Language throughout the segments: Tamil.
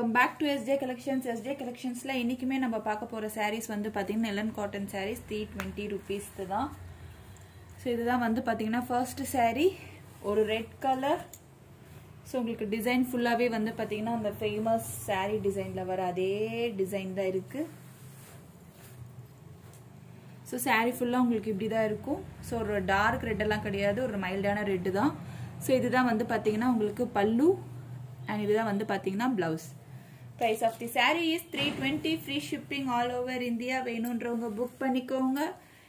welcome back to SJ collections SJ கலெக்ஷன்ஸில் இன்றைக்குமே நம்ம பார்க்க போகிற சாரீஸ் வந்து பார்த்திங்கன்னா எலன் காட்டன் சாரீஸ் த்ரீ டுவெண்ட்டி ருபீஸ்க்கு தான் ஸோ இதுதான் வந்து பார்த்திங்கன்னா ஃபர்ஸ்ட் சாரீ ஒரு ரெட் கலர் ஸோ உங்களுக்கு டிசைன் ஃபுல்லாகவே வந்து பார்த்திங்கன்னா அந்த ஃபேமஸ் சாரீ டிசைனில் வர அதே டிசைன் தான் இருக்குது ஸோ சாரீ ஃபுல்லாக உங்களுக்கு இப்படி தான் இருக்கும் ஸோ ஒரு டார்க் ரெட்டெல்லாம் கிடையாது ஒரு மைல்டான ரெட்டு தான் ஸோ இதுதான் வந்து பார்த்தீங்கன்னா உங்களுக்கு பல்லு அண்ட் இதுதான் வந்து பார்த்தீங்கன்னா blouse price of the sari is three twenty free shipping all over India வேணுன்றவங்க புக் பண்ணிக்கோங்க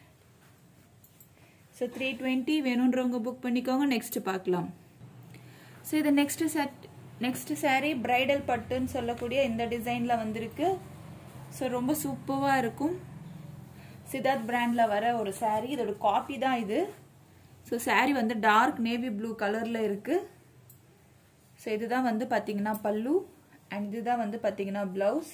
ஸோ த்ரீ டுவெண்ட்டி வேணுன்றவங்க புக் பண்ணிக்கோங்க நெக்ஸ்ட் பார்க்கலாம் ஸோ இது next set next sari bridal பட்டுன்னு சொல்லக்கூடிய இந்த டிசைனில் வந்திருக்கு ஸோ ரொம்ப சூப்பராக இருக்கும் சித்தார்த் பிராண்டில் வர ஒரு சாரீ இதோட காப்பி தான் இது ஸோ சாரீ வந்து டார்க் நேவி ப்ளூ கலரில் இருக்குது ஸோ இதுதான் வந்து பார்த்தீங்கன்னா பல்லு அண்ட் இதுதான் வந்து பார்த்தீங்கன்னா ப்ளவுஸ்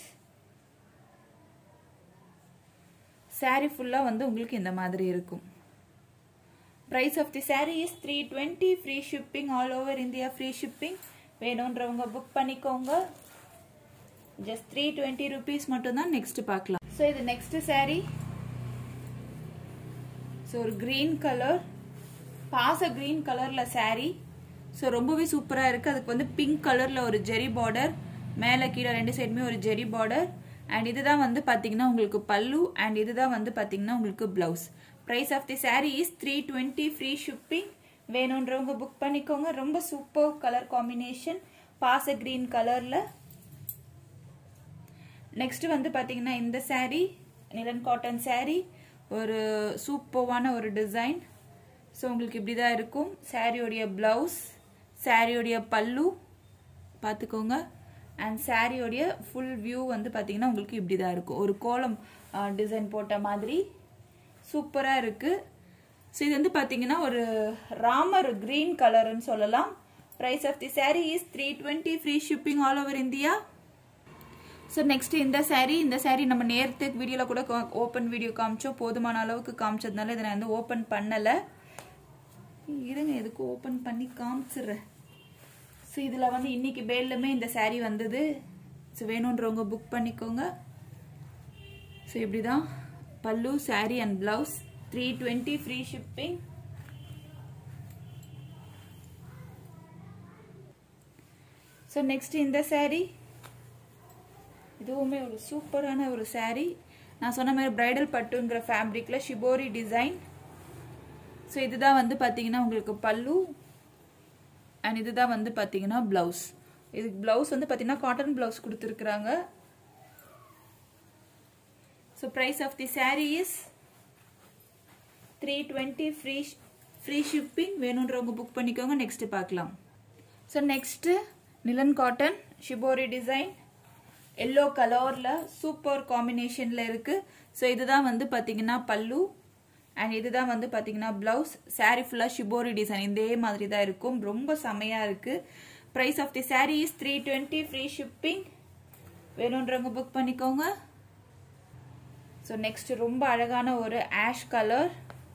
சாரீ ஃபுல்லாக வந்து உங்களுக்கு இந்த மாதிரி இருக்கும் price of the sari is three twenty free shipping all over India free shipping வேணுன்றவங்க புக் பண்ணிக்கோங்க ஜஸ்ட் த்ரீ டுவெண்ட்டி ருபீஸ் மட்டும்தான் நெக்ஸ்ட் பார்க்கலாம் ஸோ இது நெக்ஸ்ட் சாரீ ஸோ ஒரு க்ரீன் கலர் பாச க்ரீன் கலரில் சாரீ ஸோ ரொம்பவே சூப்பராக இருக்குது அதுக்கு வந்து பிங்க் கலரில் ஒரு ஜெரி பார்டர் மேலே கீழே ரெண்டு சைடுமே ஒரு ஜெரி பார்டர் அண்ட் இதுதான் வந்து பார்த்தீங்கன்னா உங்களுக்கு பல்லு அண்ட் இதுதான் வந்து பார்த்தீங்கன்னா உங்களுக்கு blouse price of the sari is three twenty free shipping வேணுன்றவங்க புக் பண்ணிக்கோங்க ரொம்ப சூப்பர் கலர் காம்பினேஷன் பாச க்ரீன் கலரில் நெக்ஸ்ட் வந்து பார்த்தீங்கன்னா இந்த சாரீ நிலன் காட்டன் சாரீ ஒரு சூப்பர்வான ஒரு டிசைன் ஸோ உங்களுக்கு இப்படி தான் இருக்கும் சாரியோடைய ப்ளவுஸ் சாரியோடைய பல்லு பார்த்துக்கோங்க அண்ட் சாரியோடைய ஃபுல் வியூ வந்து பார்த்தீங்கன்னா உங்களுக்கு இப்படி தான் இருக்கும் ஒரு கோலம் டிசைன் போட்ட மாதிரி சூப்பராக இருக்குது ஸோ இது வந்து பார்த்தீங்கன்னா ஒரு ராமர் க்ரீன் கலர்னு சொல்லலாம் price of the sari is three twenty free shipping all over India so next இந்த சாரீ இந்த சாரீ நம்ம நேரத்துக்கு வீடியோவில் கூட ஓப்பன் வீடியோ காமிச்சோம் போதுமான அளவுக்கு காமிச்சதுனால இதை நான் வந்து ஓப்பன் பண்ணலை இருங்க எதுக்கு ஓப்பன் பண்ணி காமிச்சிடுறேன் ஸோ இதில் வந்து இன்னைக்கு பேல்லுமே இந்த சாரீ வந்தது ஸோ வேணுன்றவங்க புக் பண்ணிக்கோங்க ஸோ இப்படி தான் பல்லு sari and blouse three twenty free shipping so next இந்த சாரீ இதுவுமே ஒரு சூப்பரான ஒரு சாரீ நான் சொன்ன மாதிரி பிரைடல் பட்டுங்கிற ஃபேப்ரிக்கில் ஷிபோரி டிசைன் ஸோ இதுதான் வந்து பார்த்தீங்கன்னா உங்களுக்கு பல்லு அண்ட் இதுதான் வந்து பார்த்தீங்கன்னா ப்ளவுஸ் இதுக்கு ப்ளவுஸ் வந்து பார்த்தீங்கன்னா காட்டன் ப்ளவுஸ் கொடுத்துருக்குறாங்க so price of the sari is three twenty free free shipping வேணுன்றவங்க புக் பண்ணிக்கோங்க நெக்ஸ்ட் பார்க்கலாம் ஸோ நெக்ஸ்ட்டு நிலன் காட்டன் ஷிபோரி டிசைன் எல்லோ கலரில் சூப்பர் காம்பினேஷனில் இருக்குது ஸோ இதுதான் வந்து பார்த்தீங்கன்னா பல்லு அண்ட் இதுதான் வந்து பார்த்தீங்கன்னா ப்ளவுஸ் சாரீ ஃபுல்லாக ஷிபோரி டிசைன் இதே மாதிரி தான் இருக்கும் ரொம்ப செமையாக இருக்குது price of the sari is three twenty free shipping வேணுன்றவங்க புக் பண்ணிக்கோங்க ஸோ நெக்ஸ்ட் ரொம்ப அழகான ஒரு ஆஷ் கலர்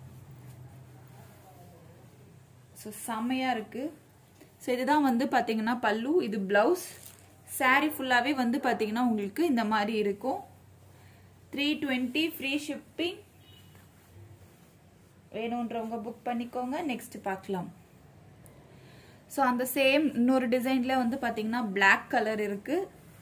ஸோ செம்மையாக இருக்குது ஸோ இதுதான் வந்து பார்த்தீங்கன்னா பல்லு இது ப்ளவுஸ் சாரீ ஃபுல்லாகவே வந்து பார்த்தீங்கன்னா உங்களுக்கு இந்த மாதிரி இருக்கும் த்ரீ டுவெண்ட்டி ஃப்ரீ ஷிப்பிங் வேணுன்றவங்க புக் பண்ணிக்கோங்க நெக்ஸ்ட் பார்க்கலாம் ஸோ அந்த சேம் இன்னொரு டிசைனில் வந்து பார்த்தீங்கன்னா பிளாக் கலர் இருக்கு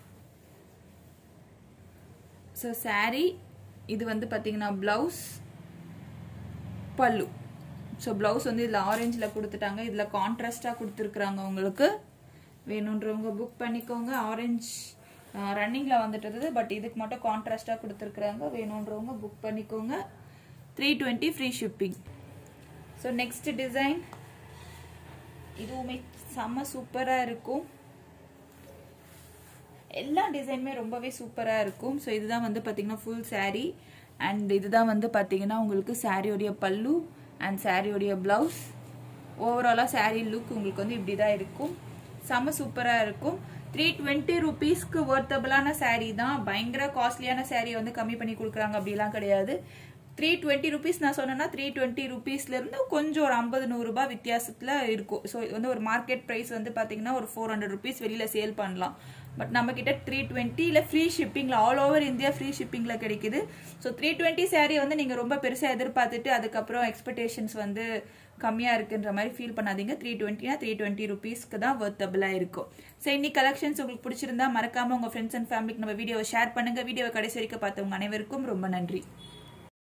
ஸோ சாரீ இது வந்து பார்த்தீங்கன்னா ப்ளவுஸ் பல்லு ஸோ ப்ளவுஸ் வந்து இதில் ஆரஞ்சில் கொடுத்துட்டாங்க இதில் கான்ட்ராஸ்டாக கொடுத்துருக்குறாங்க உங்களுக்கு வேணுன்றவங்க புக் பண்ணிக்கோங்க ஆரஞ்ச் ரன்னிங்கில் வந்துட்டது பட் இதுக்கு மட்டும் கான்ட்ராஸ்டாக கொடுத்துருக்குறாங்க வேணுன்றவங்க புக் பண்ணிக்கோங்க three twenty free shipping so next design இதுவுமே செம்ம சூப்பராக இருக்கும் எல்லா டிசைனுமே ரொம்பவே சூப்பராக இருக்கும் ஸோ இதுதான் வந்து பார்த்தீங்கன்னா ஃபுல் சாரீ அண்ட் இதுதான் வந்து பார்த்தீங்கன்னா உங்களுக்கு சாரியோடைய பல்லு அண்ட் சாரியோடைய ப்ளவுஸ் ஓவராலாக சாரீ லுக் உங்களுக்கு வந்து இப்படி தான் இருக்கும் செம்ம சூப்பராக இருக்கும் த்ரீ டுவெண்ட்டி ருபீஸ்க்கு ஒர்த்தபிளான சாரீ தான் பயங்கர காஸ்ட்லியான சாரீ வந்து கம்மி பண்ணி கொடுக்குறாங்க அப்படிலாம் கிடையாது த்ரீ டுவெண்ட்டி ருபீஸ் நான் சொன்னேன்னா த்ரீ டுவெண்ட்டி ருபீஸ்லேருந்து கொஞ்சம் ஒரு ஐம்பது நூறுரூபா வித்தியாசத்தில் இருக்கும் ஸோ இது வந்து ஒரு மார்க்கெட் ப்ரைஸ் வந்து பார்த்தீங்கன்னா ஒரு ஃபோர் ஹண்ட்ரட் ருபீஸ் வெளியில் சேல் பண்ணலாம் பட் நம்ம கிட்ட த்ரீ டுவெண்ட்டி இல்லை ஃப்ரீ ஷிப்பிங்கில் ஆல் ஓவர் இந்தியா ஃப்ரீ ஷிப்பிங்கில் கிடைக்குது ஸோ த்ரீ டுவெண்ட்டி சாரீ வந்து நீங்கள் ரொம்ப பெருசாக எதிர்பார்த்துட்டு அதுக்கப்புறம் எக்ஸ்பெக்டேஷன்ஸ் வந்து கம்மியாக இருக்குன்ற மாதிரி ஃபீல் பண்ணாதீங்க த்ரீ டுவெண்ட்டினா த்ரீ டுவெண்ட்டி ருபீஸ்க்கு தான் ஒர்த்தபிளாக இருக்கும் ஸோ இன்னி கலெக்ஷன்ஸ் உங்களுக்கு பிடிச்சிருந்தா மறக்காமல் உங்கள் ஃப்ரெண்ட்ஸ் அண்ட் ஃபேமிலிக்கு நம்ம வீடியோவை ஷேர் பண்ணுங்கள் வீடியோவை கடைசி வரைக்கும் பார்த்தவங்க அனைவருக்கும் ரொம்ப நன்றி